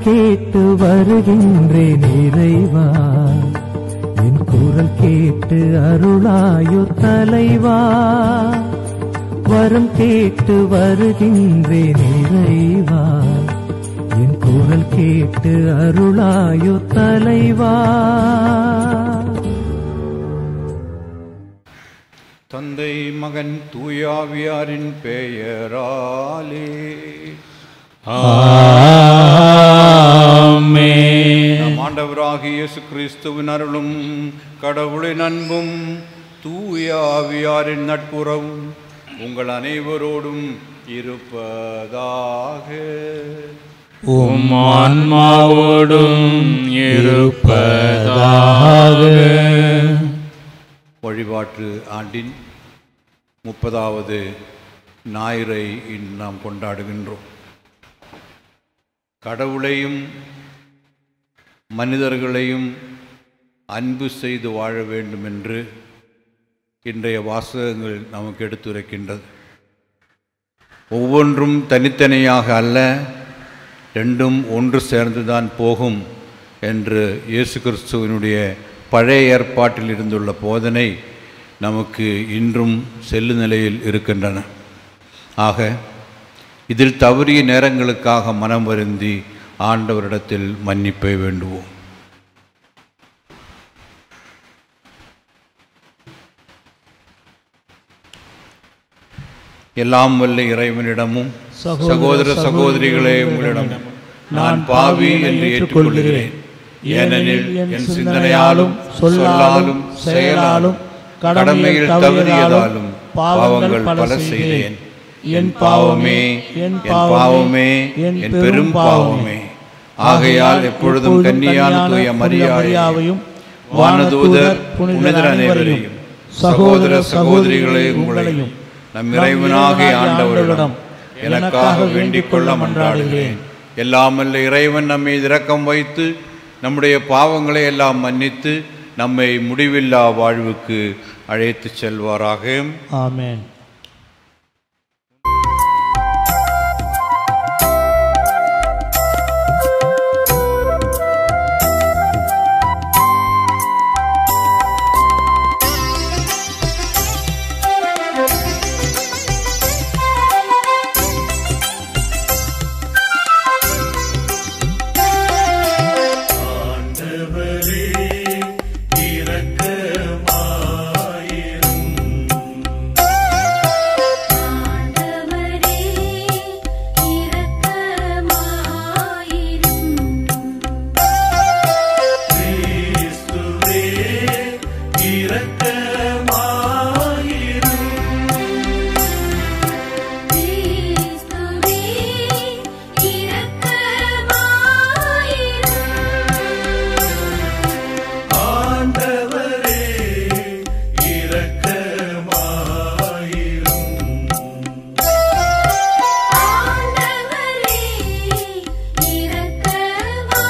கேட்டு வருகின்றேன் இறைவா என் குரல் கேட்டு அருளாயோ தலைவா வரம் கேட்டு வருகின்றேன் இறைவா என் குரல் கேட்டு அருளாயோ தலைவா தந்தை மகன் தூயாவியாரின் பெயராலே நம் ஆண்டவராகிய இயேசு கிறிஸ்துவின் அருளும் கடவுளின் அன்பும் தூயாவியாரின் நட்புறவும் உங்கள் அனைவரோடும் இருப்பதாக உம் ஆன்மாவோடும் இருப்பதாக வழிபாட்டு ஆண்டின் முப்பதாவது ஞாயிறை இன்று நாம் கொண்டாடுகின்றோம் கடவுளையும் மனிதர்களையும் அன்பு செய்து வாழ வேண்டும் என்று இன்றைய வாசகங்கள் நமக்கு எடுத்துரைக்கின்றது ஒவ்வொன்றும் தனித்தனியாக அல்ல ரெண்டும் ஒன்று சேர்ந்துதான் போகும் என்று இயேசு கிறிஸ்துவனுடைய பழைய ஏற்பாட்டில் இருந்துள்ள போதனை நமக்கு இன்றும் செல்லு நிலையில் இருக்கின்றன ஆக இதில் தவறிய நேரங்களுக்காக மனம் வருந்தி ஆண்டவரிடத்தில் மன்னிப்பை வேண்டுவோம் எல்லாம் வல்ல இறைவனிடமும் சகோதர சகோதரிகளே உங்களிடம் நான் பாவி என்று ஏற்றுக்கொள்கிறேன் ஏனெனில் என் சிந்தனையாலும் சொல்லாலும் செயலாலும் கடமையில் தவறியதாலும் பாவங்கள் பல செய்தேன் என் பாவமே என் பாவமே என் பெரும் பாவமே ஆகையால் எப்பொழுதும் கன்னியான தூய மரியாதையும் வானதூதர் புனிதர் அனைவரையும் சகோதர சகோதரிகளே உங்களையும் நம் இறைவனாகிய ஆண்டவரிடம் எனக்காக வேண்டிக் கொள்ள மன்றாடுகிறேன் எல்லாமல்ல இறைவன் நம்மை இரக்கம் வைத்து நம்முடைய பாவங்களை எல்லாம் மன்னித்து நம்மை முடிவில்லா வாழ்வுக்கு அழைத்துச் செல்வாராக ஆமென் ஆண்டவரே இரக்கமாயிரும் கிறிஸ்துவே இரக்கமாயிரும் ஆண்டவரே இரக்கமாயிரும்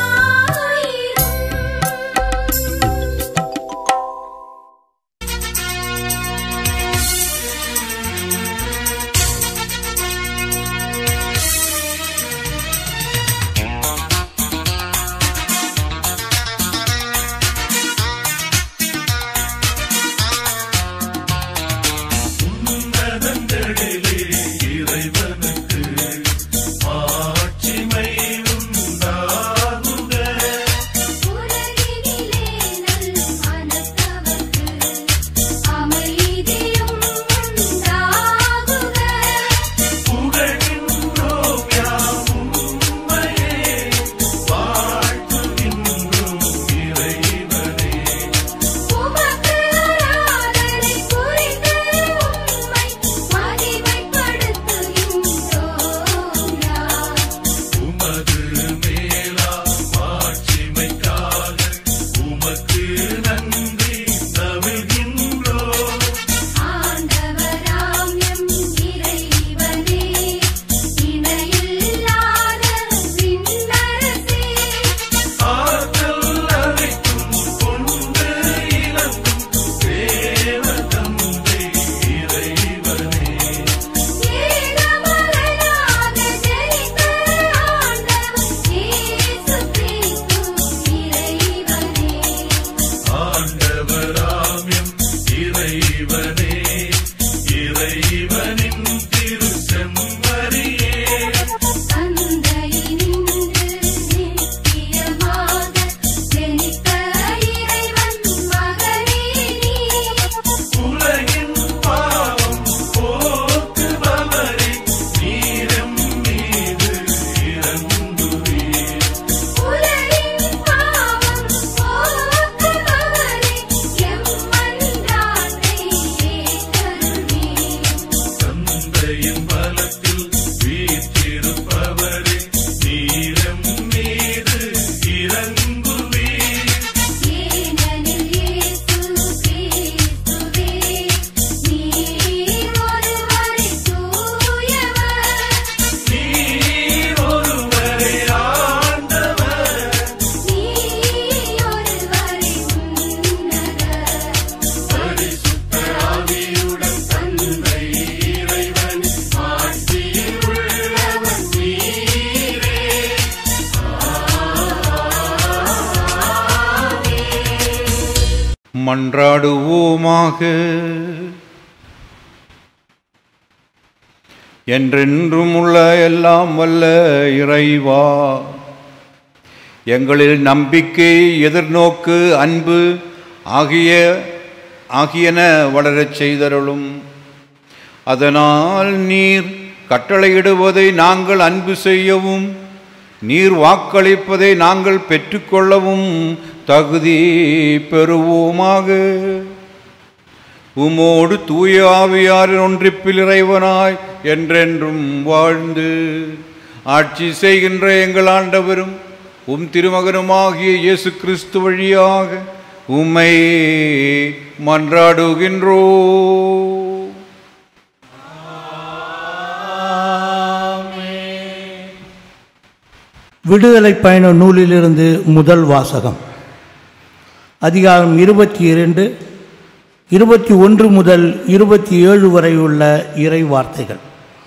மன்றாடுவோமாக என்றென்றும் உள்ள எல்லாம் வல்ல இறைவா எங்களில் நம்பிக்கை எதிர்நோக்கு அன்பு ஆகிய ஆகியன வளரச் செய்தருளும் அதனால் நீர் கட்டளையிடுவதை நாங்கள் அன்பு செய்யவும் நீர் வாக்களிப்பதை நாங்கள் பெற்றுக்கொள்ளவும் தகுதி பெறுவோமாக உமோடு தூய ஆவியாரின் ஒன்றிப்பில் இறைவனாய் என்றென்றும் வாழ்ந்து ஆட்சி செய்கின்ற எங்கள் ஆண்டவரும் உம் திருமகனுமாகிய இயேசு கிறிஸ்து வழியாக உம்மை மன்றாடுகின்றோ விடுதலை பயண நூலிலிருந்து முதல் வாசகம் அதிகாரம் இருபத்தி இரண்டு இருபத்தி ஒன்று முதல் இருபத்தி ஏழு வரை உள்ள இறை வார்த்தைகள்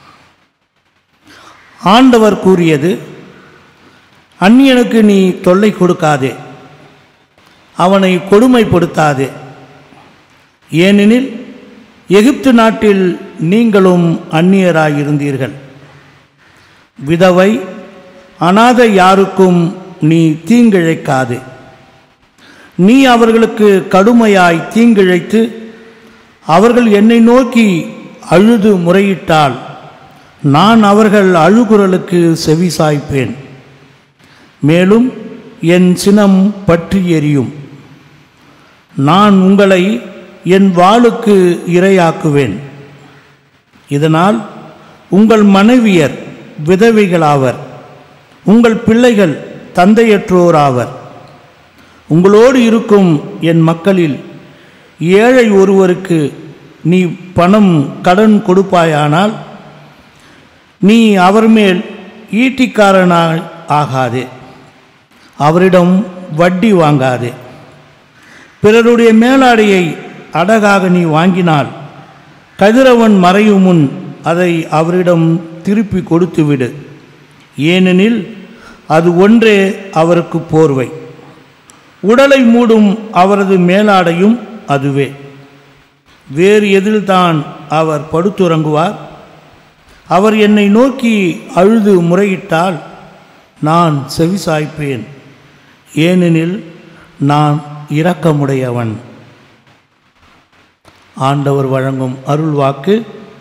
ஆண்டவர் கூறியது அந்நியனுக்கு நீ தொல்லை கொடுக்காதே அவனை கொடுமைப்படுத்தாதே ஏனெனில் எகிப்து நாட்டில் நீங்களும் அந்நியராயிருந்தீர்கள் விதவை அனாதை யாருக்கும் நீ தீங்கிழைக்காதே நீ அவர்களுக்கு கடுமையாய் தீங்கிழைத்து அவர்கள் என்னை நோக்கி அழுது முறையிட்டால் நான் அவர்கள் அழுகுரலுக்கு செவிசாய்ப்பேன் மேலும் என் சினம் பற்றி எரியும் நான் உங்களை என் வாளுக்கு இரையாக்குவேன் இதனால் உங்கள் மனைவியர் விதவைகளாவர் உங்கள் பிள்ளைகள் தந்தையற்றோராவர் உங்களோடு இருக்கும் என் மக்களில் ஏழை ஒருவருக்கு நீ பணம் கடன் கொடுப்பாயானால் நீ அவர் மேல் ஈட்டிக்காரனாய் ஆகாதே அவரிடம் வட்டி வாங்காதே பிறருடைய மேலாடையை அடகாக நீ வாங்கினால் கதிரவன் மறையும் முன் அதை அவரிடம் திருப்பி கொடுத்துவிடு ஏனெனில் அது ஒன்றே அவருக்கு போர்வை உடலை மூடும் அவரது மேலாடையும் அதுவே வேறு எதில்தான் அவர் படுத்துறங்குவார் அவர் என்னை நோக்கி அழுது முறையிட்டால் நான் செவிசாய்ப்பேன் ஏனெனில் நான் இரக்கமுடையவன் ஆண்டவர் வழங்கும் அருள் வாக்கு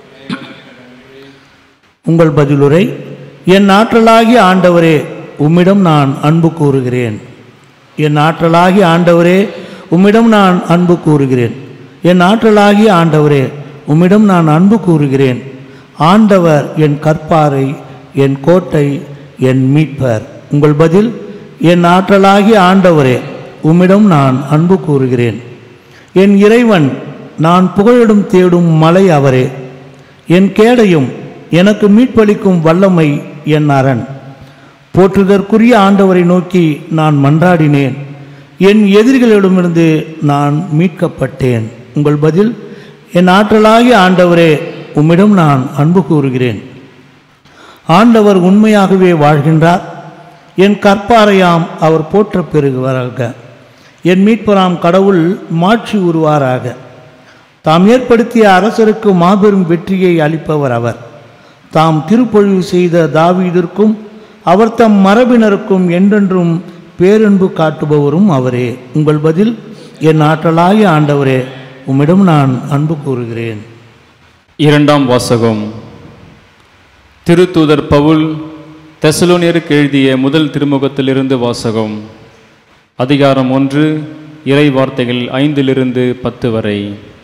உங்கள் பதிலுரை என் ஆற்றலாகிய ஆண்டவரே உம்மிடம் நான் அன்பு கூறுகிறேன் என் ஆற்றலாகிய ஆண்டவரே உம்மிடம் நான் அன்பு கூறுகிறேன் என் ஆற்றலாகிய ஆண்டவரே உம்மிடம் நான் அன்பு கூறுகிறேன் ஆண்டவர் என் கற்பாரை என் கோட்டை என் மீட்பர் உங்கள் பதில் என் ஆற்றலாகிய ஆண்டவரே உம்மிடம் நான் அன்பு கூறுகிறேன் என் இறைவன் நான் புகழிடம் தேடும் மலை அவரே என் கேடையும் எனக்கு மீட்பளிக்கும் வல்லமை என் அரண் போற்றுதற்குரிய ஆண்டவரை நோக்கி நான் மன்றாடினேன் என் எதிரிகளிடமிருந்து நான் மீட்கப்பட்டேன் உங்கள் பதில் என் ஆற்றலாகிய ஆண்டவரே உம்மிடம் நான் அன்பு கூறுகிறேன் ஆண்டவர் உண்மையாகவே வாழ்கின்றார் என் கற்பாரையாம் அவர் போற்ற பெறுகிறார்கள் என் மீட்பராம் கடவுள் மாட்சி உருவாராக தாம் ஏற்படுத்திய அரசருக்கு மாபெரும் வெற்றியை அளிப்பவர் அவர் தாம் திருப்பொழிவு செய்த தாவீதிற்கும் அவர் தம் மரபினருக்கும் என்றென்றும் பேரன்பு காட்டுபவரும் அவரே உங்கள் பதில் என் ஆற்றலாகிய ஆண்டவரே உம்மிடம் நான் அன்பு கூறுகிறேன் இரண்டாம் வாசகம் திருத்தூதர் பவுல் தெசலோனியருக்கு எழுதிய முதல் திருமுகத்திலிருந்து வாசகம் அதிகாரம் ஒன்று இறை வார்த்தைகள் ஐந்திலிருந்து பத்து வரை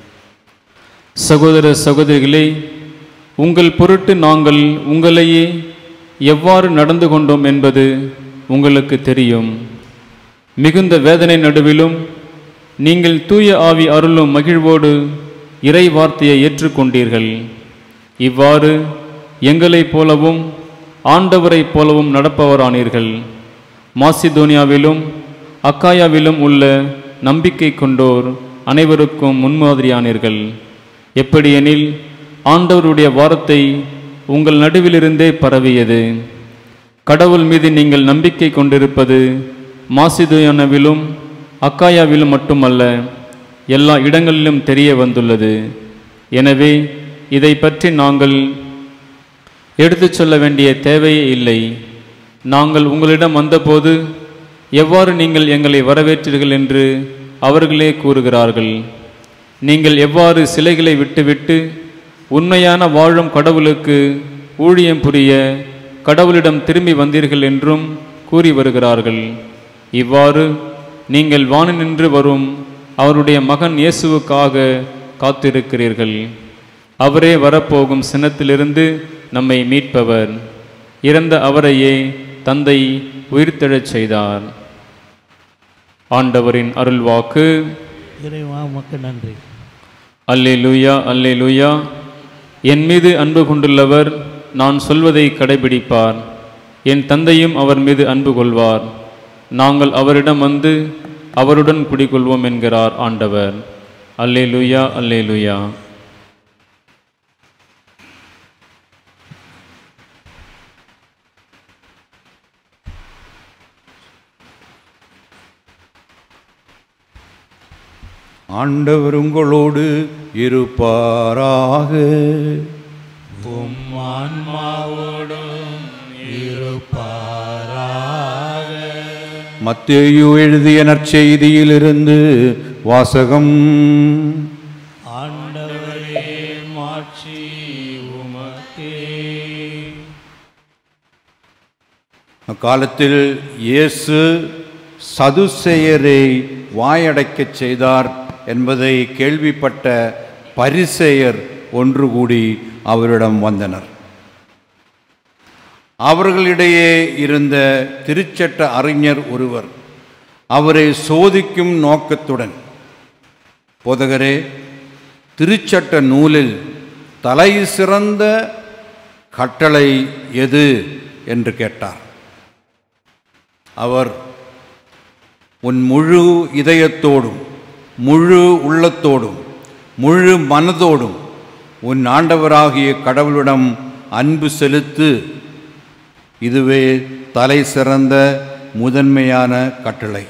சகோதர சகோதரிகளே உங்கள் பொருட்டு நாங்கள் உங்களையே எவ்வாறு நடந்து கொண்டோம் என்பது உங்களுக்கு தெரியும் மிகுந்த வேதனை நடுவிலும் நீங்கள் தூய ஆவி அருளும் மகிழ்வோடு இறை வார்த்தையை ஏற்றுக்கொண்டீர்கள் இவ்வாறு எங்களைப் போலவும் ஆண்டவரைப் போலவும் நடப்பவரானீர்கள் மாசிதோனியாவிலும் அக்காயாவிலும் உள்ள நம்பிக்கை கொண்டோர் அனைவருக்கும் முன்மாதிரியானீர்கள் எப்படியெனில் ஆண்டவருடைய வார்த்தை உங்கள் நடுவிலிருந்தே பரவியது கடவுள் மீது நீங்கள் நம்பிக்கை கொண்டிருப்பது மாசிதோயானவிலும் அக்காயாவிலும் மட்டுமல்ல எல்லா இடங்களிலும் தெரிய வந்துள்ளது எனவே இதை பற்றி நாங்கள் எடுத்துச் சொல்ல வேண்டிய தேவையே இல்லை நாங்கள் உங்களிடம் வந்தபோது எவ்வாறு நீங்கள் எங்களை வரவேற்றீர்கள் என்று அவர்களே கூறுகிறார்கள் நீங்கள் எவ்வாறு சிலைகளை விட்டுவிட்டு உண்மையான வாழும் கடவுளுக்கு ஊழியம் புரிய கடவுளிடம் திரும்பி வந்தீர்கள் என்றும் கூறி வருகிறார்கள் இவ்வாறு நீங்கள் வானினின்று வரும் அவருடைய மகன் இயேசுவுக்காக காத்திருக்கிறீர்கள் அவரே வரப்போகும் சினத்திலிருந்து நம்மை மீட்பவர் இறந்த அவரையே தந்தை உயிர்த்தெழச் செய்தார் ஆண்டவரின் அருள்வாக்கு இறைவா உமக்கு நன்றி அல்லேலூயா அல்லேலூயா என் மீது அன்பு கொண்டுள்ளவர் நான் சொல்வதை கடைபிடிப்பார் என் தந்தையும் அவர் மீது அன்பு கொள்வார் நாங்கள் அவரிடம் வந்து அவருடன் குடிகொள்வோம் என்கிறார் ஆண்டவர் அல்லேலூயா அல்லேலூயா ஆண்டவர் உங்களோடு இருப்பாராக மத்தேயு எழுதிய நற்செய்தியிலிருந்து வாசகம் ஆண்டவரே மாட்சி உமக்கே அக்காலத்தில் இயேசு சதுசேயரை வாயடைக்கச் செய்தார் என்பதை கேள்விப்பட்ட பரிசேயர் ஒன்று கூடி அவரிடம் வந்தனர் அவர்களிடையே இருந்த திருச்சட்ட அறிஞர் ஒருவர் அவரை சோதிக்கும் நோக்கத்துடன் போதகரே திருச்சட்ட நூலில் தலை சிறந்த கட்டளை எது என்று கேட்டார் அவர் உன் முழு இதயத்தோடும் முழு உள்ளத்தோடும் முழு மனதோடும் உன் ஆண்டவராகிய கடவுளிடம் அன்பு செலுத்து இதுவே தலை சிறந்த முதன்மையான கட்டளை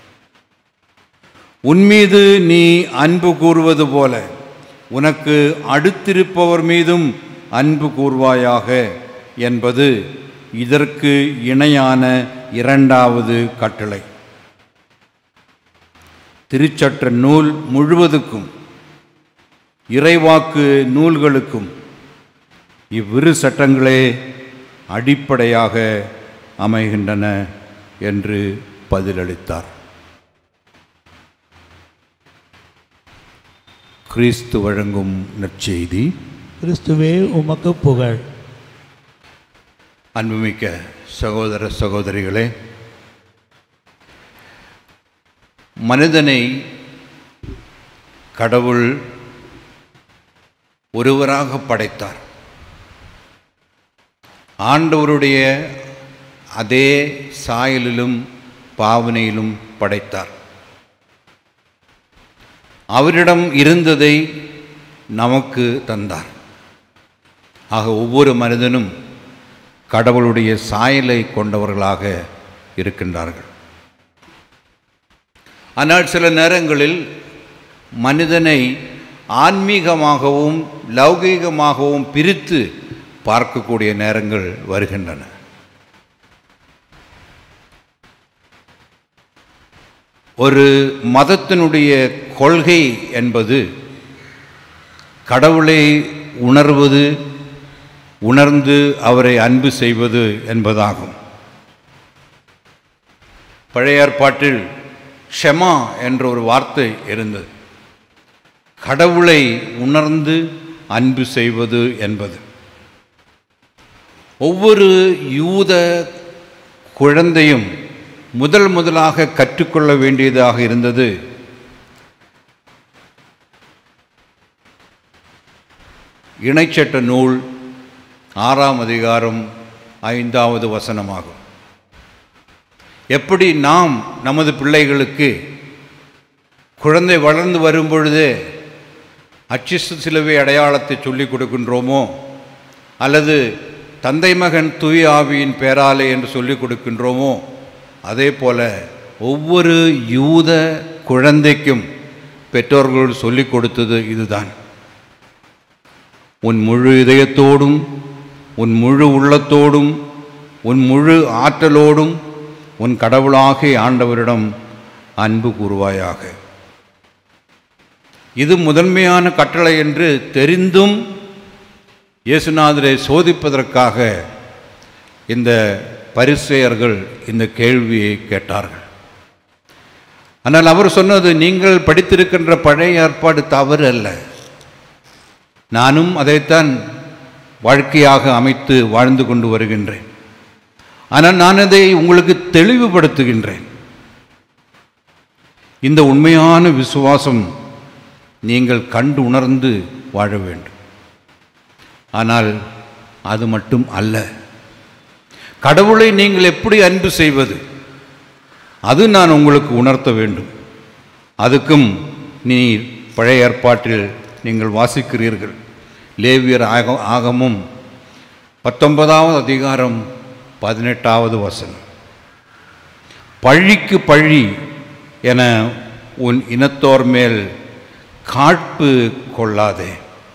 உன்மீது நீ அன்பு கூறுவது போல உனக்கு அடுத்திருப்பவர் மீதும் அன்பு கூர்வாயாக என்பது இதற்கு இணையான இரண்டாவது கட்டளை திருச்சட்ட நூல் முழுவதுக்கும் இறைவாக்கு நூல்களுக்கும் இவ்விரு சட்டங்களே அடிப்படையாக அமைகின்றன என்று பதிலளித்தார் கிறிஸ்து வழங்கும் நற்செய்தி கிறிஸ்துவே உமக்கு புகழ் அன்புமிக்க சகோதர சகோதரிகளே மனிதனை கடவுள் ஒருவராக படைத்தார் ஆண்டவருடைய அதே சாயலிலும் பாவனையிலும் படைத்தார் அவரிடம் இருந்ததை நமக்கு தந்தார் ஆக ஒவ்வொரு மனிதனும் கடவுளுடைய சாயலை கொண்டவர்களாக இருக்கின்றார்கள் ஆனால் சில நேரங்களில் மனிதனை ஆன்மீகமாகவும் லௌகீகமாகவும் பிரித்து பார்க்கக்கூடிய நேரங்கள் வருகின்றன ஒரு மதத்தினுடைய கொள்கை என்பது கடவுளை உணர்வது உணர்ந்து அவரை அன்பு செய்வது என்பதாகும் பழைய ஏற்பாட்டில் ஷெமா என்ற ஒரு வார்த்தை இருந்தது கடவுளை உணர்ந்து அன்பு செய்வது என்பது ஒவ்வொரு யூத குழந்தையும் முதல் முதலாக கற்றுக்கொள்ள வேண்டியதாக இருந்தது இணைச்சட்ட நூல் ஆறாம் அதிகாரம் ஐந்தாவது வசனமாகும் எப்படி நாம் நமது பிள்ளைகளுக்கு குழந்தை வளர்ந்து வரும் பொழுதே அச்சிசு சிலுவை அடையாளத்தை சொல்லிக் கொடுக்கின்றோமோ அல்லது தந்தை மகன் தூய ஆவியின் பேராலே என்று சொல்லிக் கொடுக்கின்றோமோ அதே போல ஒவ்வொரு யூத குழந்தைக்கும் பெற்றோர்கள் சொல்லிக் கொடுத்தது இதுதான் உன் முழு இதயத்தோடும் உன் முழு உள்ளத்தோடும் உன் முழு ஆற்றலோடும் உன் கடவுளாகிய ஆண்டவரிடம் அன்பு கூறுவாயாக இது முதன்மையான கட்டளை என்று தெரிந்தும் இயேசுநாதரை சோதிப்பதற்காக இந்த பரிசெயர்கள் இந்த கேள்வியை கேட்டார்கள் ஆனால் அவர் சொன்னது நீங்கள் படித்திருக்கின்ற பழைய ஏற்பாடு தவறு அல்ல நானும் அதைத்தான் வாழ்க்கையாக அமைத்து வாழ்ந்து கொண்டு வருகின்றேன் ஆனால் நான் அதை உங்களுக்கு தெளிவுபடுத்துகின்றேன் இந்த உண்மையான விசுவாசம் நீங்கள் கண்டு உணர்ந்து வாழ வேண்டும் ஆனால் அது மட்டும் அல்ல கடவுளை நீங்கள் எப்படி அன்பு செய்வது அது நான் உங்களுக்கு உணர்த்த வேண்டும் அதுக்கும் நீ பழைய ஏற்பாட்டில் நீங்கள் வாசிக்கிறீர்கள் லேவியர் ஆக ஆகமும் பத்தொன்பதாவது அதிகாரம் பதினெட்டாவது வசனம் பழிக்கு பழி என உன் இனத்தோர் மேல் காட்பு கொள்ளாதே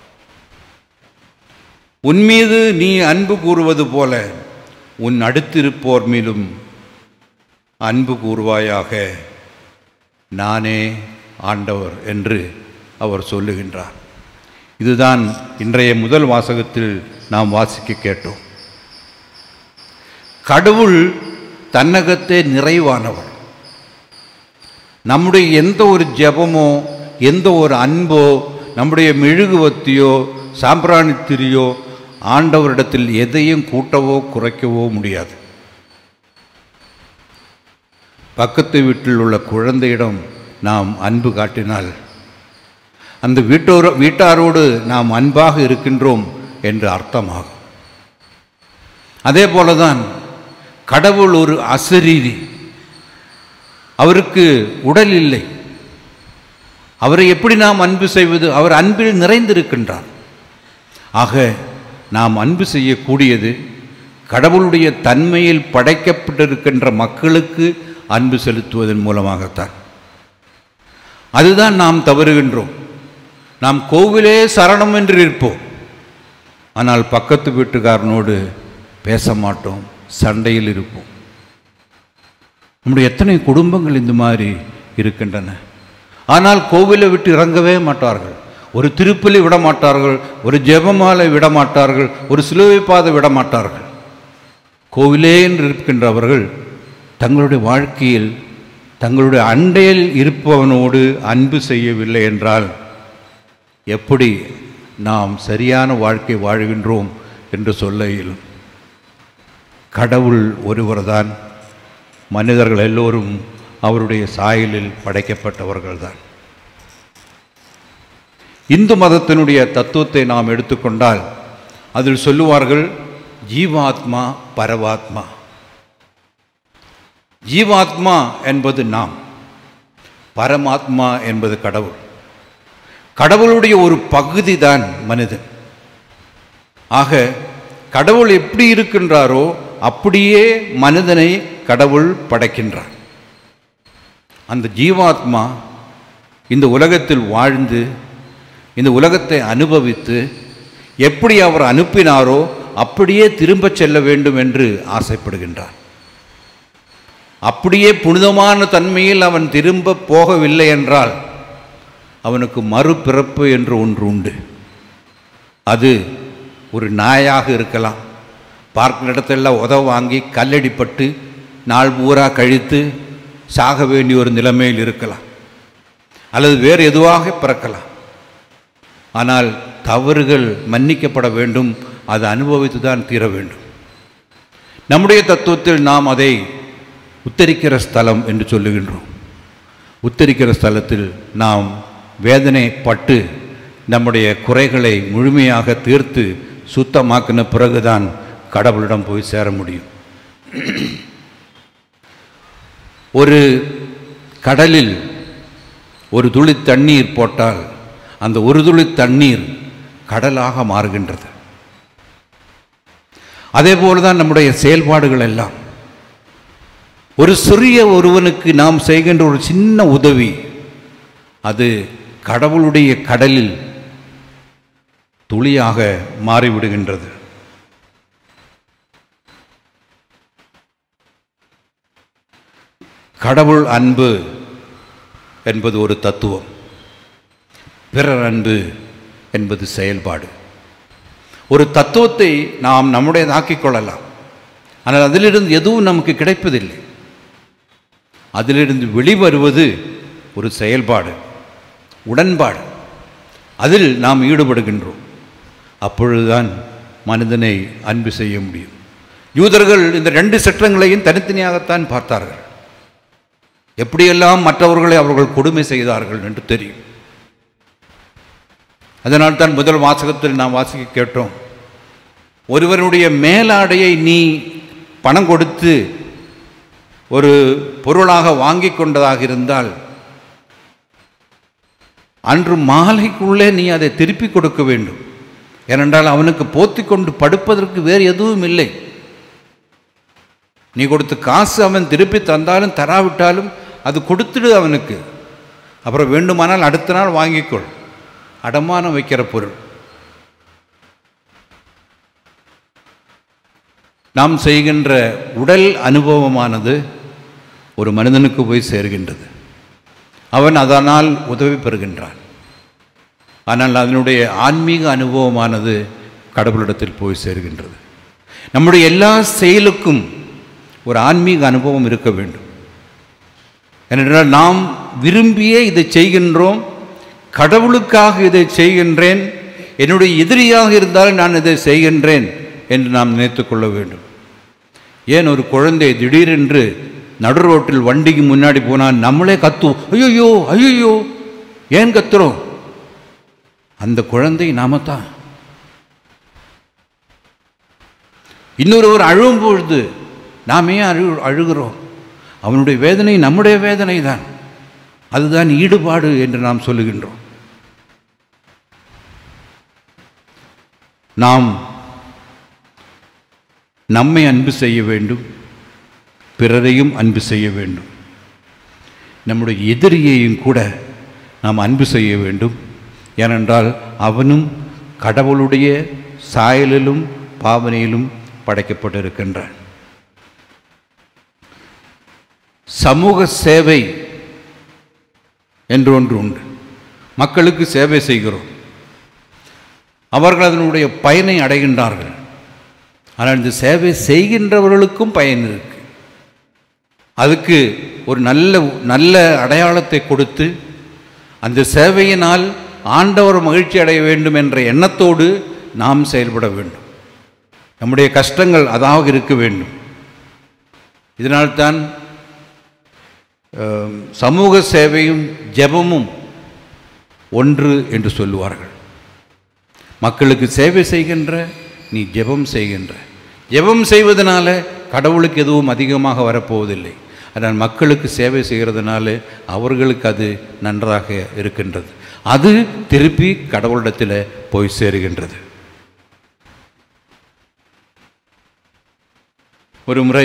உன் மீது நீ அன்பு கூறுவது போல உன் அடுத்திருப்போர் மீதும் அன்பு கூறுவாயாக நானே ஆண்டவர் என்று அவர் சொல்லுகின்றார் இதுதான் இன்றைய முதல் வாசகத்தில் நாம் வாசிக்க கேட்டோம் கடவுள் தன்னகத்தே நிறைவானவர் நம்முடைய எந்த ஒரு ஜெபமோ எந்த ஒரு அன்போ நம்முடைய மெழுகுவத்தியோ சாம்பிராணித்திரியோ ஆண்டவரிடத்தில் எதையும் கூட்டவோ குறைக்கவோ முடியாது பக்கத்து வீட்டில் உள்ள குழந்தையிடம் நாம் அன்பு காட்டினால் அந்த வீட்டோர வீட்டாரோடு நாம் அன்பாக இருக்கின்றோம் என்று அர்த்தமாகும் அதே போலதான் கடவுள் ஒரு அசரீரி அவருக்கு உடல் இல்லை அவரை எப்படி நாம் அன்பு செய்வது அவர் அன்பில் நிறைந்திருக்கின்றார் ஆக நாம் அன்பு செய்யக்கூடியது கடவுளுடைய தன்மையில் படைக்கப்பட்டிருக்கின்ற மக்களுக்கு அன்பு செலுத்துவதன் மூலமாகத்தான் அதுதான் நாம் தவறுகின்றோம் நாம் கோவிலே சரணம் என்று இருப்போம் ஆனால் பக்கத்து வீட்டுக்காரனோடு பேச மாட்டோம் சண்டையில் இருப்போம் நம்முடைய எத்தனை குடும்பங்கள் இந்த மாதிரி இருக்கின்றன ஆனால் கோவிலை விட்டு இறங்கவே மாட்டார்கள் ஒரு திருப்பலி விட மாட்டார்கள் ஒரு ஜெபமாலை விட மாட்டார்கள் ஒரு சிலுவை பாதை விட மாட்டார்கள் கோவிலே என்று இருக்கின்றவர்கள் தங்களுடைய வாழ்க்கையில் தங்களுடைய அண்டையில் இருப்பவனோடு அன்பு செய்யவில்லை என்றால் எப்படி நாம் சரியான வாழ்க்கை வாழ்கின்றோம் என்று சொல்ல இயலும் கடவுள் ஒருவர்தான் மனிதர்கள் எல்லோரும் அவருடைய சாயலில் படைக்கப்பட்டவர்கள்தான் இந்து மதத்தினுடைய தத்துவத்தை நாம் எடுத்துக்கொண்டால் அதில் சொல்லுவார்கள் ஜீவாத்மா பரவாத்மா ஜீவாத்மா என்பது நாம் பரமாத்மா என்பது கடவுள் கடவுளுடைய ஒரு பகுதி தான் மனிதன் ஆக கடவுள் எப்படி இருக்கின்றாரோ அப்படியே மனிதனை கடவுள் படைக்கின்றார் அந்த ஜீவாத்மா இந்த உலகத்தில் வாழ்ந்து இந்த உலகத்தை அனுபவித்து எப்படி அவர் அனுப்பினாரோ அப்படியே திரும்பச் செல்ல வேண்டும் என்று ஆசைப்படுகின்றார் அப்படியே புனிதமான தன்மையில் அவன் திரும்ப போகவில்லை என்றால் அவனுக்கு மறுபிறப்பு என்று ஒன்று உண்டு அது ஒரு நாயாக இருக்கலாம் பார்க்கிற இடத்தெல்லாம் உதவ வாங்கி கல்லடிப்பட்டு நாள் பூரா கழித்து சாக வேண்டிய ஒரு நிலைமையில் இருக்கலாம் அல்லது வேறு எதுவாக பிறக்கலாம் ஆனால் தவறுகள் மன்னிக்கப்பட வேண்டும் அதை அனுபவித்து தான் தீர வேண்டும் நம்முடைய தத்துவத்தில் நாம் அதை உத்தரிக்கிற ஸ்தலம் என்று சொல்லுகின்றோம் உத்தரிக்கிற ஸ்தலத்தில் நாம் வேதனைப்பட்டு நம்முடைய குறைகளை முழுமையாக தீர்த்து சுத்தமாக்கின பிறகுதான் கடவுளிடம் போய் சேர முடியும் ஒரு கடலில் ஒரு துளி தண்ணீர் போட்டால் அந்த ஒரு துளி தண்ணீர் கடலாக மாறுகின்றது அதே போலதான் நம்முடைய செயல்பாடுகள் எல்லாம் ஒரு சிறிய ஒருவனுக்கு நாம் செய்கின்ற ஒரு சின்ன உதவி அது கடவுளுடைய கடலில் துளியாக மாறிவிடுகின்றது கடவுள் அன்பு என்பது ஒரு தத்துவம் பிறர் அன்பு என்பது செயல்பாடு ஒரு தத்துவத்தை நாம் நம்முடையதாக்கிக் கொள்ளலாம் ஆனால் அதிலிருந்து எதுவும் நமக்கு கிடைப்பதில்லை அதிலிருந்து வெளிவருவது ஒரு செயல்பாடு உடன்பாடு அதில் நாம் ஈடுபடுகின்றோம் அப்பொழுதுதான் மனிதனை அன்பு செய்ய முடியும் யூதர்கள் இந்த ரெண்டு சட்டங்களையும் தனித்தனியாகத்தான் பார்த்தார்கள் எப்படியெல்லாம் மற்றவர்களை அவர்கள் கொடுமை செய்தார்கள் என்று தெரியும் அதனால் தான் முதல் வாசகத்தில் நாம் வாசிக்க கேட்டோம் ஒருவருடைய மேலாடையை நீ பணம் கொடுத்து ஒரு பொருளாக வாங்கி கொண்டதாக இருந்தால் அன்று மாலைக்குள்ளே நீ அதை திருப்பி கொடுக்க வேண்டும் ஏனென்றால் அவனுக்கு போத்தி கொண்டு படுப்பதற்கு வேறு எதுவும் இல்லை நீ கொடுத்த காசு அவன் திருப்பி தந்தாலும் தராவிட்டாலும் அது கொடுத்துடு அவனுக்கு அப்புறம் வேண்டுமானால் அடுத்த நாள் வாங்கிக்கொள் அடமானம் வைக்கிற பொருள் நாம் செய்கின்ற உடல் அனுபவமானது ஒரு மனிதனுக்கு போய் சேர்கின்றது அவன் அதனால் உதவி பெறுகின்றான் ஆனால் அதனுடைய ஆன்மீக அனுபவமானது கடவுளிடத்தில் போய் சேர்கின்றது நம்முடைய எல்லா செயலுக்கும் ஒரு ஆன்மீக அனுபவம் இருக்க வேண்டும் ஏனென்றால் நாம் விரும்பியே இதை செய்கின்றோம் கடவுளுக்காக இதை செய்கின்றேன் என்னுடைய எதிரியாக இருந்தாலும் நான் இதை செய்கின்றேன் என்று நாம் நினைத்து கொள்ள வேண்டும் ஏன் ஒரு குழந்தை திடீரென்று நடு ரோட்டில் வண்டிக்கு முன்னாடி போனால் நம்மளே கத்துவோம் ஐயோ ஐயோ ஏன் கத்துறோம் அந்த குழந்தை நாம தான் இன்னொருவர் அழும் பொழுது நாம் ஏன் அழு அழுகிறோம் அவனுடைய வேதனை நம்முடைய வேதனை தான் அதுதான் ஈடுபாடு என்று நாம் சொல்லுகின்றோம் நாம் நம்மை அன்பு செய்ய வேண்டும் பிறரையும் அன்பு செய்ய வேண்டும் நம்முடைய எதிரியையும் கூட நாம் அன்பு செய்ய வேண்டும் ஏனென்றால் அவனும் கடவுளுடைய சாயலிலும் பாவனையிலும் படைக்கப்பட்டிருக்கின்றான் சமூக சேவை என்று ஒன்று உண்டு மக்களுக்கு சேவை செய்கிறோம் அவர்கள் அதனுடைய பயனை அடைகின்றார்கள் ஆனால் இந்த சேவை செய்கின்றவர்களுக்கும் பயன் இருக்கு அதுக்கு ஒரு நல்ல நல்ல அடையாளத்தை கொடுத்து அந்த சேவையினால் ஆண்டவர் மகிழ்ச்சி அடைய வேண்டும் என்ற எண்ணத்தோடு நாம் செயல்பட வேண்டும் நம்முடைய கஷ்டங்கள் அதாக இருக்க வேண்டும் இதனால்தான் அஹ், சமூக சேவையும் ஜெபமும் ஒன்று என்று சொல்லுவார்கள் மக்களுக்கு சேவை செய்கின்ற நீ ஜெபம் செய்கின்ற ஜெபம் செய்வதனால கடவுளுக்கு எதுவும் அதிகமாக வரப்போவதில்லை ஆனால் மக்களுக்கு சேவை செய்கிறதுனால அவர்களுக்கு அது நன்றாக இருக்கின்றது அது திருப்பி கடவுளிடத்தில் போய் சேருகின்றது ஒரு முறை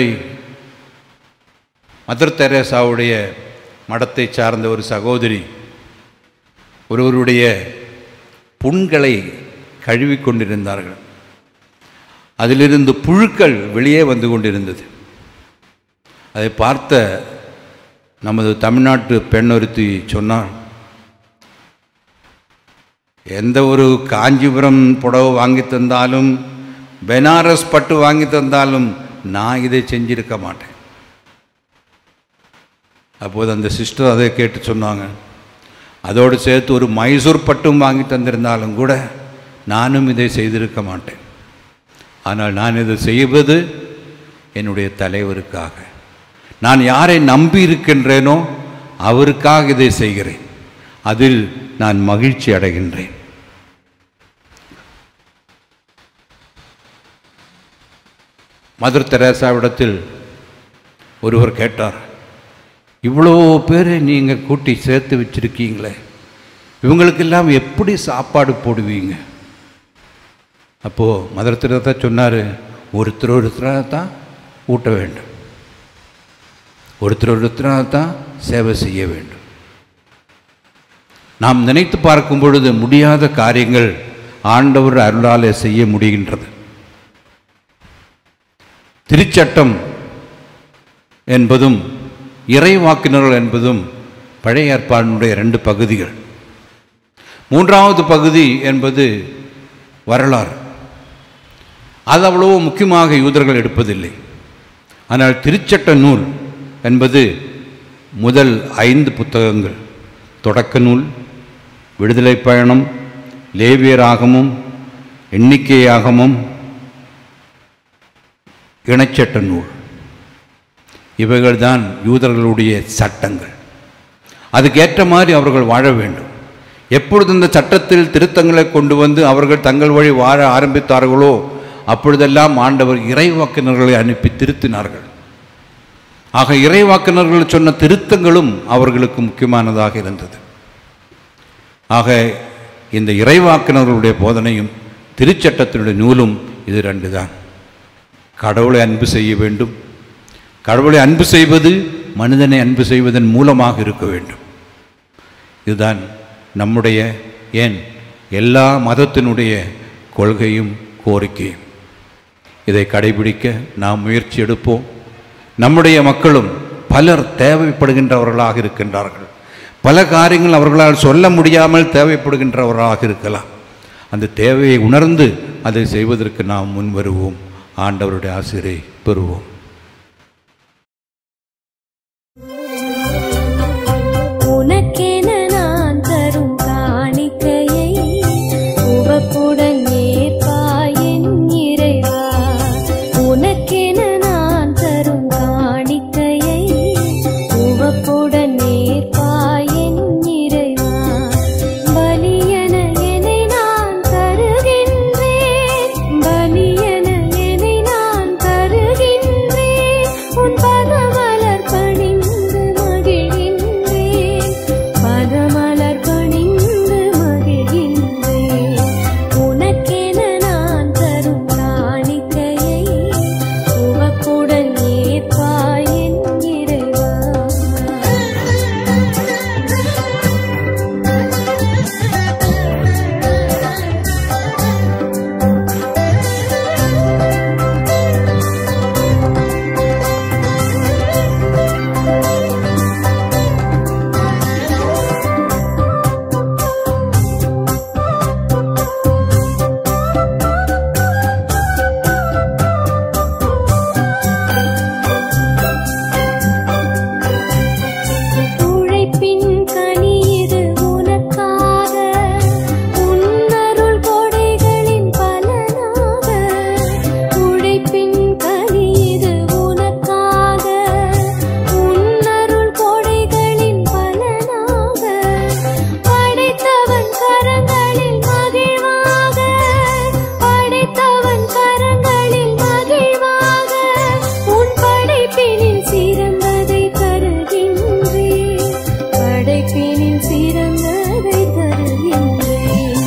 மதர் தெரேசாவுடைய மடத்தை சார்ந்த ஒரு சகோதரி ஒருவருடைய புண்களை கழுவி கொண்டிருந்தார்கள் அதிலிருந்து புழுக்கள் வெளியே வந்து கொண்டிருந்தது அதை பார்த்த நமது தமிழ்நாட்டு பெண் ஒருத்தி சொன்னார் எந்த ஒரு காஞ்சிபுரம் புடவை வாங்கி தந்தாலும் பெனாரஸ் பட்டு வாங்கி தந்தாலும் நான் இதை செஞ்சிருக்க மாட்டேன் அப்போது அந்த சிஸ்டர் அதை கேட்டு சொன்னாங்க அதோடு சேர்த்து ஒரு மைசூர் பட்டும் வாங்கி தந்திருந்தாலும் கூட நானும் இதை செய்திருக்க மாட்டேன் ஆனால் நான் இதை செய்வது என்னுடைய தலைவருக்காக நான் யாரை நம்பி இருக்கின்றேனோ அவருக்காக இதை செய்கிறேன் அதில் நான் மகிழ்ச்சி அடைகின்றேன் மதர் தெரேசாவிடத்தில் ஒருவர் கேட்டார் இவ்வளோ பேரை நீங்கள் கூட்டி சேர்த்து வச்சிருக்கீங்களே இவங்களுக்கெல்லாம் எப்படி சாப்பாடு போடுவீங்க அப்போது மதர் தெரேசா சொன்னார் ஒருத்தர் ஒருத்தராக தான் ஊட்ட வேண்டும் ஒருத்தர் ஒருத்தராக தான் சேவை செய்ய வேண்டும் நாம் நினைத்து பார்க்கும் பொழுது முடியாத காரியங்கள் ஆண்டவர் அருளாலே செய்ய முடிகின்றது திருச்சட்டம் என்பதும் இறைவாக்கினர்கள் என்பதும் பழைய ஏற்பாடினுடைய ரெண்டு பகுதிகள் மூன்றாவது பகுதி என்பது வரலாறு அது அவ்வளவு முக்கியமாக யூதர்கள் எடுப்பதில்லை ஆனால் திருச்சட்ட நூல் என்பது முதல் ஐந்து புத்தகங்கள் தொடக்க நூல் விடுதலை பயணம் லேவியராகமும் எண்ணிக்கையாகமும் இணைச்சட்ட நூல் இவைகள்தான் யூதர்களுடைய சட்டங்கள் அதுக்கேற்ற மாதிரி அவர்கள் வாழ வேண்டும் எப்பொழுது இந்த சட்டத்தில் திருத்தங்களை கொண்டு வந்து அவர்கள் தங்கள் வழி வாழ ஆரம்பித்தார்களோ அப்பொழுதெல்லாம் ஆண்டவர் இறைவாக்கினர்களை அனுப்பி திருத்தினார்கள் ஆக இறைவாக்கினர்கள் சொன்ன திருத்தங்களும் அவர்களுக்கு முக்கியமானதாக இருந்தது ஆக இந்த இறைவாக்கினர்களுடைய போதனையும் திருச்சட்டத்தினுடைய நூலும் இது ரெண்டு தான் கடவுளை அன்பு செய்ய வேண்டும் கடவுளை அன்பு செய்வது மனிதனை அன்பு செய்வதன் மூலமாக இருக்க வேண்டும் இதுதான் நம்முடைய ஏன் எல்லா மதத்தினுடைய கொள்கையும் கோரிக்கையும் இதை கடைபிடிக்க நாம் முயற்சி எடுப்போம் நம்முடைய மக்களும் பலர் தேவைப்படுகின்றவர்களாக இருக்கின்றார்கள் பல காரியங்கள் அவர்களால் சொல்ல முடியாமல் தேவைப்படுகின்றவர்களாக இருக்கலாம் அந்த தேவையை உணர்ந்து அதை செய்வதற்கு நாம் முன் வருவோம் ஆண்டவருடைய ஆசிரியை பெறுவோம் உனக்கென நான் தரும் காணிக்கையை உவப்புடன் ஏற்பாய் என் இறைவா உனக்கென நான் தரும் காணிக்கையை உவப்புடன் ஏற்பாய் என் இறைவா பலியென என்னை நான் தருகின்றேன் பலியென என்னை நான் தருகின்றேன் உன் பதமலர் பணிந்து மகிழ்கின்றேன் பதமலர் பணிந்து மகிழ்கின்றேன் உனக்கென நான் தரும் காணிக்கையை உவப்புடன் ஏற்பாய் என் இறைவா உழைப்பின் கனி இது உனக்காக உன்னருள் கொடைகளின் பலனாக உழைப்பின் கனி இது உனக்காக உன்னருள் கொடைகளின் பலனாக படைத்தவன் கரங்களில் மகிழ்வாக படைத்தவன் கரங்களில் மகிழ்வாக உன் படைப்பினில் சிறந்ததை தருகின்றேன் படைப்பினில் சிறந்ததை தருகின்றேன்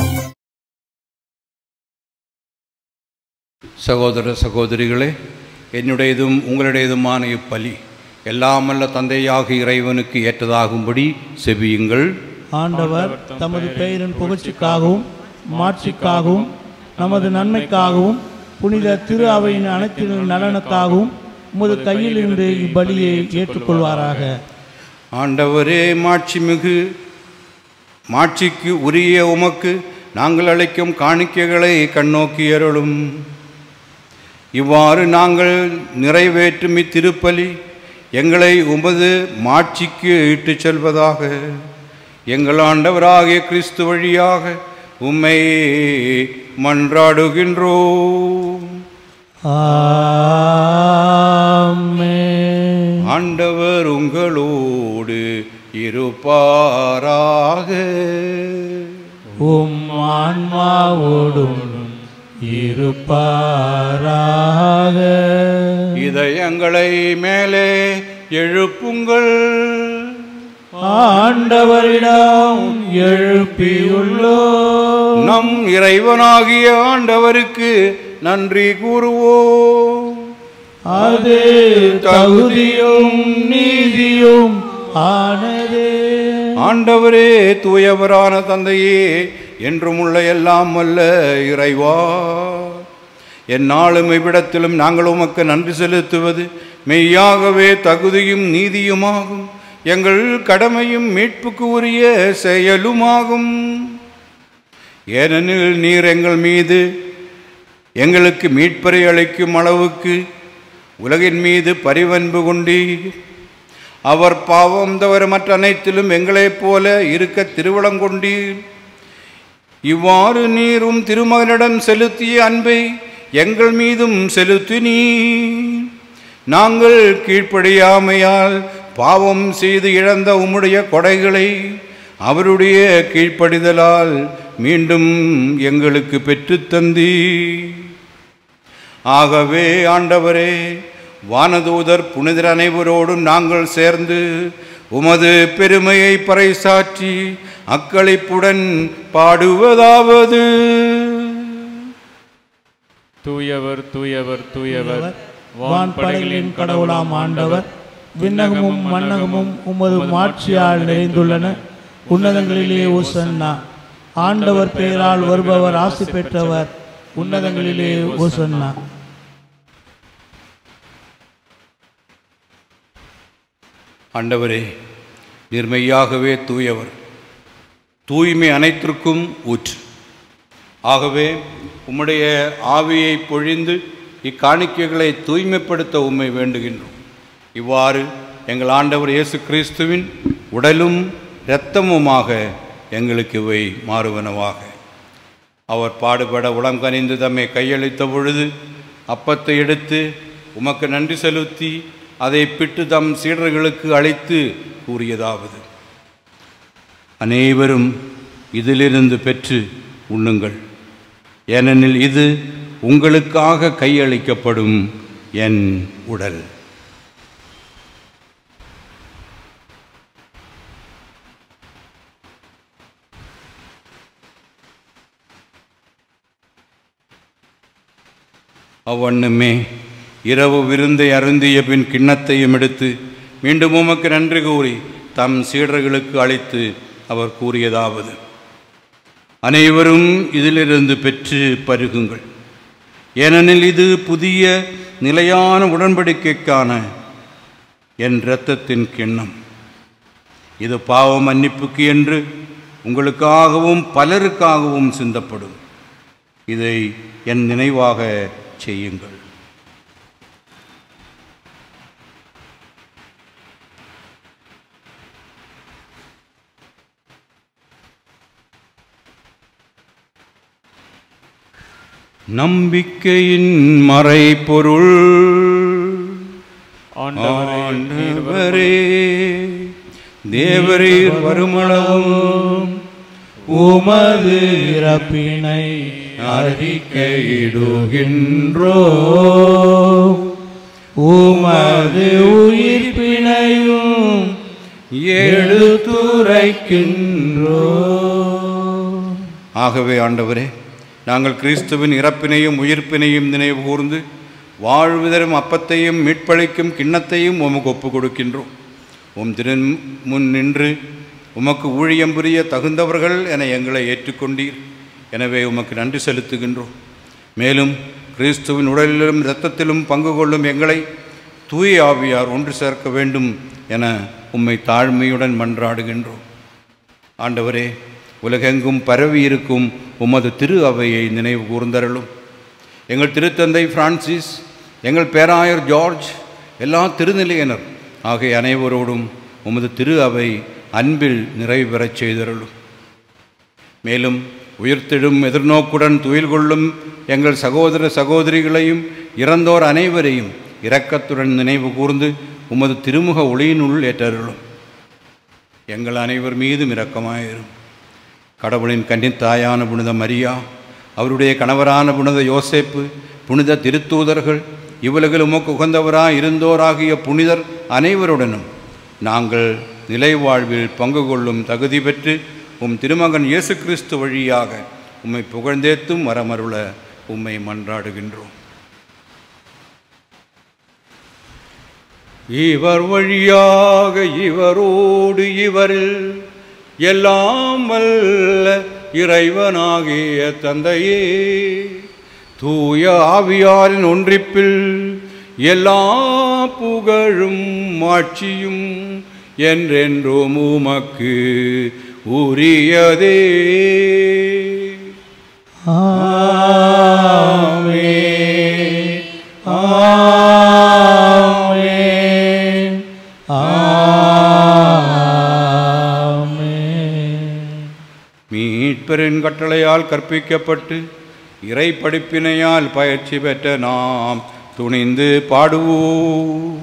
சகோதர சகோதரிகளே என்னுடையதும் உங்களுடையதுமான இப்பலி எல்லாமல்ல தந்தையாக இறைவனுக்கு ஏற்றதாகும்படி செவியுங்கள் ஆண்டவர் தமது பெயரின் புகழ்ச்சிக்காகவும் மாட்சிக்காகவும் நமது நன்மைக்காகவும் புனித திரு அவையின் அனைத்து நலனுக்காகவும் உமது கையில் இருந்து இப்பலியை ஏற்றுக்கொள்வாராக ஆண்டவரே மாட்சிமிகு மாட்சிக்கு உரிய உமக்கு நாங்கள் அளிக்கும் காணிக்கைகளை கண்ணோக்கி அருளும் இவ்வாறு நாங்கள் நிறைவேற்றும் இத்திருப்பலி எங்களை உமது மாட்சிக்கு இட்டுச் செல்வதாக எங்கள் ஆண்டவராகிய கிறிஸ்து வழியாக உம்மை மன்றாடுகின்றோம் ஆமென். ஆண்டவர் உங்களோடு இருப்பாராக உம் ஆன்மாவோடும் இருப்பாராக இதயங்களை மேலே எழுப்புங்கள் ஆண்டவரிடம் எழுப்பியுள்ளோ நம் இறைவனாகிய ஆண்டவருக்கு நன்றி கூறுவோம் அது தகுதியும் நீதியும் ஆனதே ஆண்டவரே தூயவரான தந்தையே என்றும் உள்ள எல்லாம் வல்ல இறைவா எந்நாளும் இவ்விடத்திலும் நாங்கள் உமக்கு நன்றி செலுத்துவது மெய்யாகவே தகுதியும் நீதியுமாகும் எங்கள் கடமையும் மீட்புக்கு உரிய செயலுமாகும் ஏனெனில் நீர் எங்கள் மீது எங்களுக்கு மீட்பரை அளிக்கும் அளவுக்கு உலகின் மீது பரிவன்பு கொண்டீர் அவர் பாவம் தவிர மற்ற அனைத்திலும் எங்களைப் போல இருக்க திருவளம் கொண்டீர் இவ்வாறு நீரும் திருமகனிடம் செலுத்திய அன்பை எங்கள் மீதும் செலுத்தினீர் நாங்கள் கீழ்ப்படியாமையால் பாவம் செய்து இழந்த உம்முடைய கொடைகளை அவருடைய கீழ்ப்படிதலால் மீண்டும் எங்களுக்கு பெற்றுத் தந்தீர் ஆகவே ஆண்டவரே வானதூதர் புனிதர் அனைவரோடும் நாங்கள் சேர்ந்து உமது பெருமையை பறைசாற்றி அக்களிப்புடன் பாடுவதாவது தூயவர் தூயவர் தூயவர் வான்படைகளின் கடவுளாம் ஆண்டவர் விண்ணகமும் மண்ணகமும் உமது மாட்சியால் நிறைந்துள்ளன உன்னதங்களிலே ஓசன்னா ஆண்டவர் பெயரால் வருபவர் ஆசி பெற்றவர் உன்னதங்களிலே ஓசன்னா ஆண்டவரே நிர்மையாகவே தூயவர் தூய்மை அனைத்திற்கும் ஊற்று ஆகவே உம்முடைய ஆவியை பொழிந்து இக்காணிக்கைகளை தூய்மைப்படுத்த உம்மை வேண்டுகின்றோம் இவ்வாறு எங்கள் ஆண்டவர் இயேசு கிறிஸ்துவின் உடலும் இரத்தமுமாக எங்களுக்கு இவை மாறுவனவாக அவர் பாடுபட உளம் கனிந்து தம்மை கையளித்த பொழுது அப்பத்தை எடுத்து உமக்கு நன்றி செலுத்தி அதை பிட்டு தம் சீடர்களுக்கு அழைத்து கூறியதாவது அனைவரும் இதிலிருந்து பெற்று உண்ணுங்கள் ஏனெனில் இது உங்களுக்காக கையளிக்கப்படும் என் உடல் அவ்வண்ணமே இரவு விருந்தை அருந்திய பின் கிண்ணத்தையும் எடுத்து மீண்டும் உமக்கு நன்றி கூறி தம் சீடர்களுக்கு அழைத்து அவர் கூறியதாவது அனைவரும் இதிலிருந்து பெற்று பருகுங்கள் ஏனெனில் இது புதிய நிலையான உடன்படிக்கைக்கான என் இரத்தத்தின் கிண்ணம் இது பாவ மன்னிப்புக்கு என்று உங்களுக்காகவும் பலருக்காகவும் சிந்தப்படும் இதை என் நினைவாக செய்யுங்கள் நம்பிக்கையின் மறைபொருள் ஆண்டவரே நீர் வரும் ஆண்டவரே தேவரீர் வருமளவும் உமது இறப்பினை அறிக்கையிடுகின்றோ உமது உயிர்ப்பினையும் எடுத்துரைக்கின்றோ ஆகவே ஆண்டவரே நாங்கள் கிறிஸ்துவின் இறப்பினையும் உயிர்ப்பினையும் நினைவு கூர்ந்து வாழ்வு தரும் அப்பத்தையும் மீட்பளிக்கும் கிண்ணத்தையும் உமக்கு ஒப்புக் கொடுக்கின்றோம் உம் திரு முன் நின்று உமக்கு ஊழியம் புரிய தகுந்தவர்கள் என எங்களை ஏற்றுக்கொண்டீர் எனவே உமக்கு நன்றி செலுத்துகின்றோம் மேலும் கிறிஸ்துவின் உடலிலும் இரத்தத்திலும் பங்கு கொள்ளும் எங்களை தூய ஆவியார் ஒன்று சேர்க்க வேண்டும் என உம்மை தாழ்மையுடன் மன்றாடுகின்றோம் ஆண்டவரே உலகெங்கும் பரவி இருக்கும் உமது திரு அவையை நினைவு கூர்ந்தருளும் எங்கள் திருத்தந்தை பிரான்சிஸ் எங்கள் பேராயர் ஜார்ஜ் எல்லா திருநிலையினர் ஆகிய அனைவரோடும் உமது திரு அவை அன்பில் நிறைவு பெறச் செய்தருளும் மேலும் உயிர்த்தெழும் எதிர்நோக்குடன் துயில் கொள்ளும் எங்கள் சகோதர சகோதரிகளையும் இறந்தோர் அனைவரையும் இரக்கத்துடன் நினைவு கூர்ந்து உமது திருமுக ஒளியினுள் ஏற்றருளும் எங்கள் அனைவர் மீதும் இரக்கமாயிரும் கடவுளின் கன்னித்தாயான புனித மரியா அவருடைய கணவரான புனித யோசேப்பு புனித திருத்தூதர்கள் இவ்வுலகில் உமக்கு உகந்தவராய் இருந்தோராகிய புனிதர் அனைவருடனும் நாங்கள் நிலை வாழ்வில் பங்கு கொள்ளும் தகுதி பெற்று உம் திருமகன் இயேசு கிறிஸ்து வழியாக உம்மை புகழ்ந்தேத்தும் வரமருள உம்மை மன்றாடுகின்றோம் இவர் வழியாக இவரோடு இவரில் எல்லாம் வல்ல இறைவனாகிய தந்தையே தூய ஆவியாரின் ஒன்றிப்பில் எல்லா புகழும் ஆட்சியும் என்றென்றும் உமக்கு உரியதே மீட்பரின் கட்டளையால் கற்பிக்கப்பட்டு இறை படிப்பினையால் பயிற்சி பெற்ற நாம் துணிந்து பாடுவோம்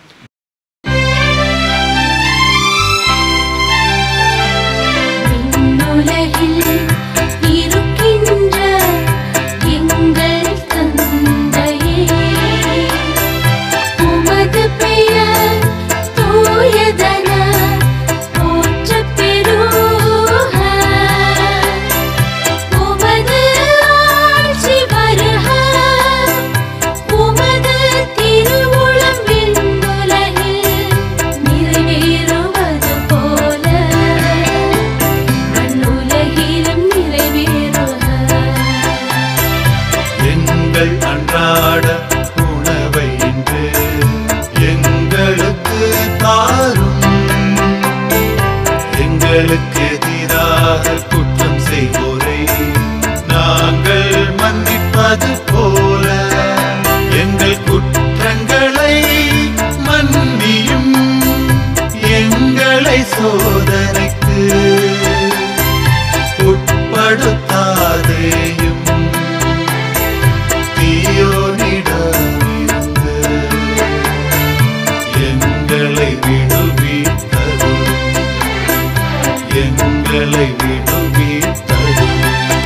விண்ணுலகில் இருக்கின்ற எங்கள் தந்தையே உமது பெயர் தூயதென போற்றப் பெறுக உமது ஆட்சி வருக உமது திருவுளம் விண்ணுலகில் நிறைவேறுவது போல மண்ணுலகிலும் நிறைவேறுக எங்கள் அன்றாட உணவை இன்று எங்களுக்கு தாரும் எங்களுக்கு எதிராக குற்றம் செய்வோரை நாங்கள் மன்னிப்பது போல எங்கள் குற்றங்களை மன்னியும் எங்களை சோதனைக்கு உட்படுத்தாதேயும் தீயோனிடமிருந்து எங்களை விடுவித்தருளும் எங்களை விடுவித்தருளும்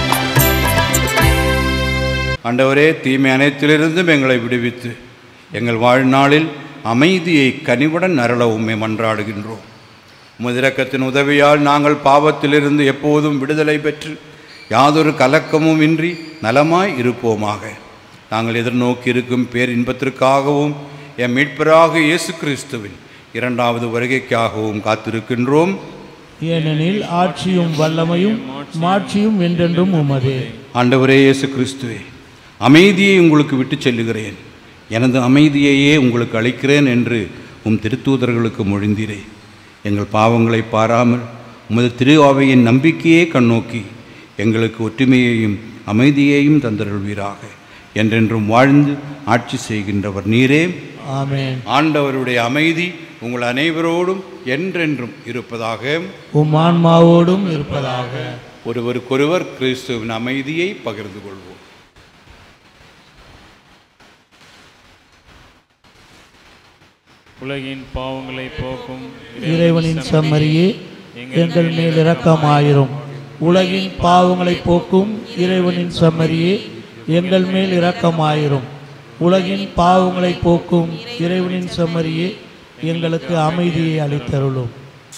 ஆண்டவரே தீமை அனைத்திலிருந்தும் எங்களை விடுவித்து எங்கள் வாழ்நாளில் அமைதியை கனிவுடன் அருள உம்மை மன்றாடுகின்றோம் உமது இரக்கத்தின் உதவியால் நாங்கள் பாவத்திலிருந்து எப்போதும் விடுதலை பெற்று யாதொரு கலக்கமும் இன்றி நலமாய் இருப்போமாக நாங்கள் எதிர்நோக்கி இருக்கும் பேரின்பத்திற்காகவும் எம் மீட்பராக இயேசு கிறிஸ்துவின் இரண்டாவது வருகைக்காகவும் காத்திருக்கின்றோம் ஏனெனில் ஆட்சியும் வல்லமையும் மாட்சியும் என்றென்றும் உமதே ஆண்டவரே இயேசு கிறிஸ்துவே அமைதியை உங்களுக்கு விட்டுச் செல்லுகிறேன் எனது அமைதியையே உங்களுக்கு அளிக்கிறேன் என்று உம் திருத்தூதர்களுக்கு மொழிந்தீரே எங்கள் பாவங்களை பாராமல் உமது திரு ஆவையின் நம்பிக்கையே கண்ணோக்கி எங்களுக்கு ஒற்றுமையையும் அமைதியையும் தந்தருள்வீராக என்றென்றும் வாழ்ந்து ஆட்சி செய்கின்றவர் நீரே ஆமென் ஆண்டவருடைய அமைதி உங்கள் அனைவரோடும் என்றென்றும் இருப்பதாக உம் ஆன்மாவோடும் இருப்பதாக ஒருவருக்கொருவர் கிறிஸ்துவின் அமைதியை பகிர்ந்து கொள்வோம் உலகின் பாவங்களை போக்கும் இறைவனின் செம்மறியே எங்கள் மேல் இரக்கமாயிரும் உலகின் பாவங்களை போக்கும் இறைவனின் செம்மறியே எங்கள் மேல் இரக்கமாயிரும் உலகின் பாவங்களை போக்கும் இறைவனின் செம்மறியே எங்களுக்கு அமைதியை அளித்தருளும்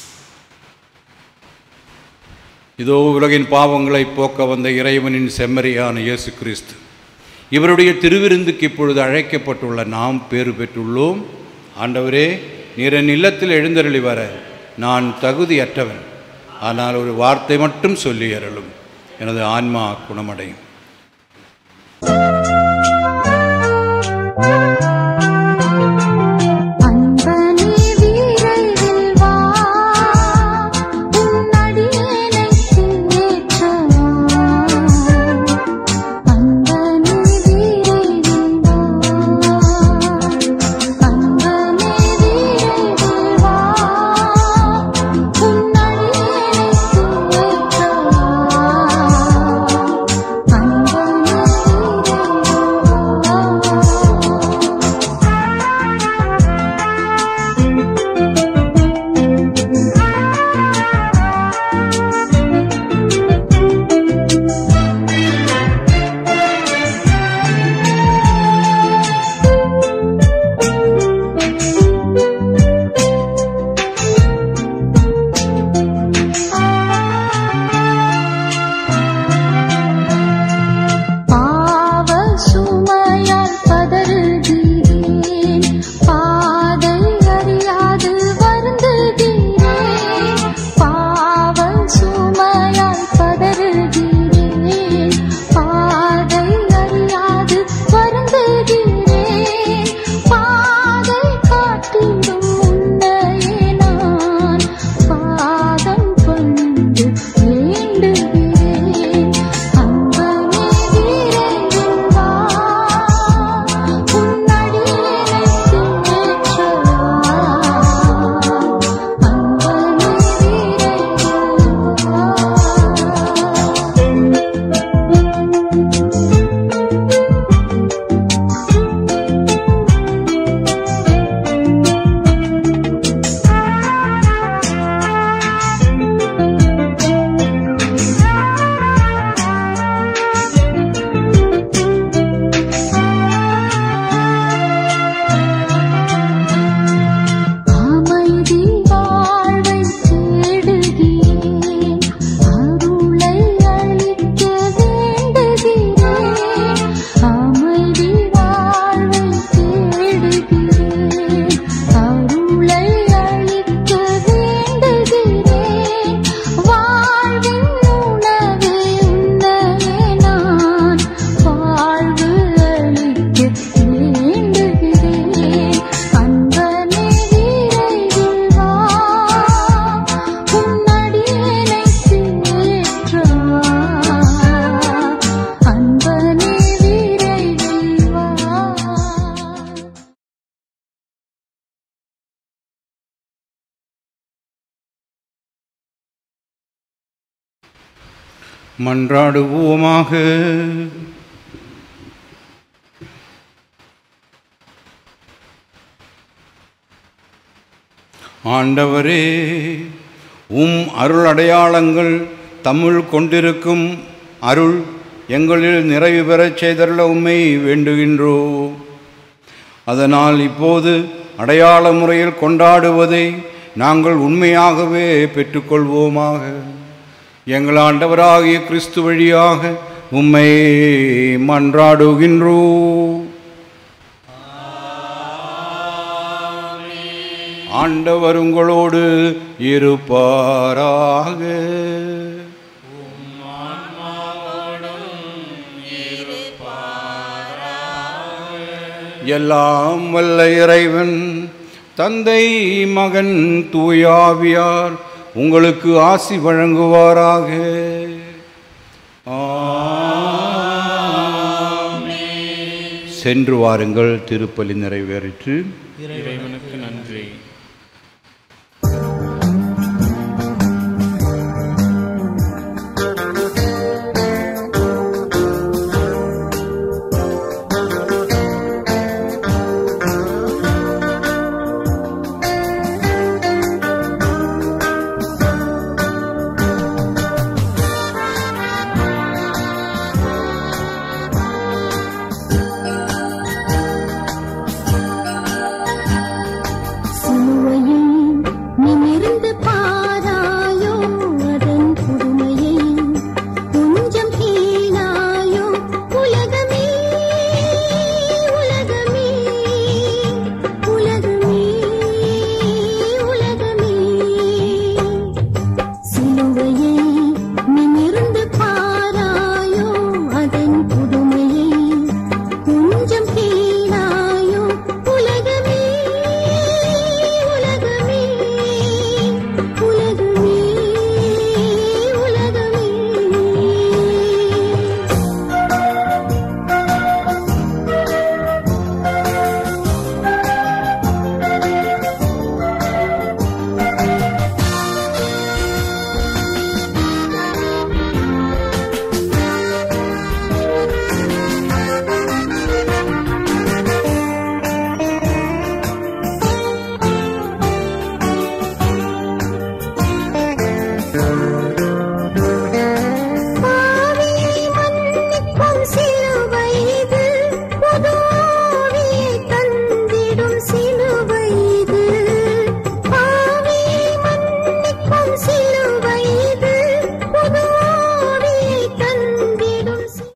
இதோ உலகின் பாவங்களை போக்க வந்த இறைவனின் செம்மறியான இயேசு கிறிஸ்து இவருடைய திருவிருந்துக்கு இப்பொழுது அழைக்கப்பட்டுள்ள நாம் பேறு பெற்றுள்ளோம் ஆண்டவரே நீர் என் இல்லத்தில் எழுந்தருளி வர நான் தகுதியற்றவன் ஆனால் ஒரு வார்த்தை மட்டும் சொல்லி அருளும் எனது ஆன்மா குணமடையும் அன்பனே வீரையில் வா உன்னடியேனை தேற்றவா அன்பனே வீரையில் வா அன்பனே வீரையில் வா உன்னடியேனை தேற்றவா மன்றாடுவோமாக ஆண்டவரே உம் அருள் அடையாளங்கள் தமிழ் கொண்டிருக்கும் அருள் எங்களில் நிறைவு பெறச் செய்தருள உம்மை வேண்டுகின்றோ அதனால் இப்போது அடையாள முறையில் கொண்டாடுவதை நாங்கள் உண்மையாகவே பெற்றுக்கொள்வோமாக எங்கள் ஆண்டவராகிய கிறிஸ்து வழியாக உம்மை மன்றாடுகின்றோ ஆண்டவர் உங்களோடு இருப்பாராக எல்லாம் வல்ல இறைவன் தந்தை மகன் தூயாவியார் உங்களுக்கு ஆசி வழங்குவாராக ஆமென். சென்று வாருங்கள் திருப்பலி நிறைவேறிற்று இறைவனுக்கு நன்றி